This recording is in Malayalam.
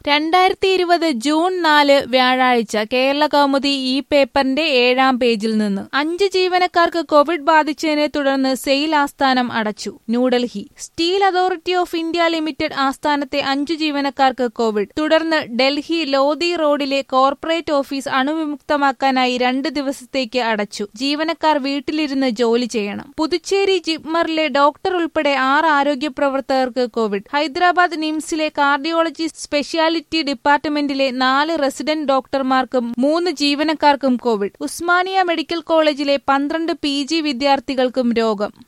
രണ്ടായിരത്തി ഇരുപത് ജൂൺ നാല് വ്യാഴാഴ്ച കേരള കൗമുദി ഈ പേപ്പറിന്റെ ഏഴാം പേജിൽ നിന്ന് അഞ്ച് ജീവനക്കാർക്ക് കോവിഡ് ബാധിച്ചതിനെ തുടർന്ന് സെയിൽ ആസ്ഥാനം അടച്ചു New Delhi steel authority of India limited ആസ്ഥാനത്തെ അഞ്ചു ജീവനക്കാർക്ക് കോവിഡ് തുടർന്ന് ഡൽഹി ലോധി റോഡിലെ കോർപ്പറേറ്റ് ഓഫീസ് അണുവിമുക്തമാക്കാനായി രണ്ട് ദിവസത്തേക്ക് അടച്ചു ജീവനക്കാർ വീട്ടിലിരുന്ന് ജോലി ചെയ്യണം പുതുച്ചേരി ജിപ്മറിലെ ഡോക്ടർ ഉൾപ്പെടെ ആറ് ആരോഗ്യ പ്രവർത്തകർക്ക് കോവിഡ് ഹൈദരാബാദ് നിംസിലെ കാർഡിയോളജി സ്പെഷ്യാലിറ്റി ഡിപ്പാർട്ട്മെന്റിലെ നാല് റെസിഡന്റ് ഡോക്ടർമാർക്കും മൂന്ന് ജീവനക്കാർക്കും കോവിഡ് ഉസ്മാനിയ മെഡിക്കൽ കോളേജിലെ പന്ത്രണ്ട് പി വിദ്യാർത്ഥികൾക്കും രോഗം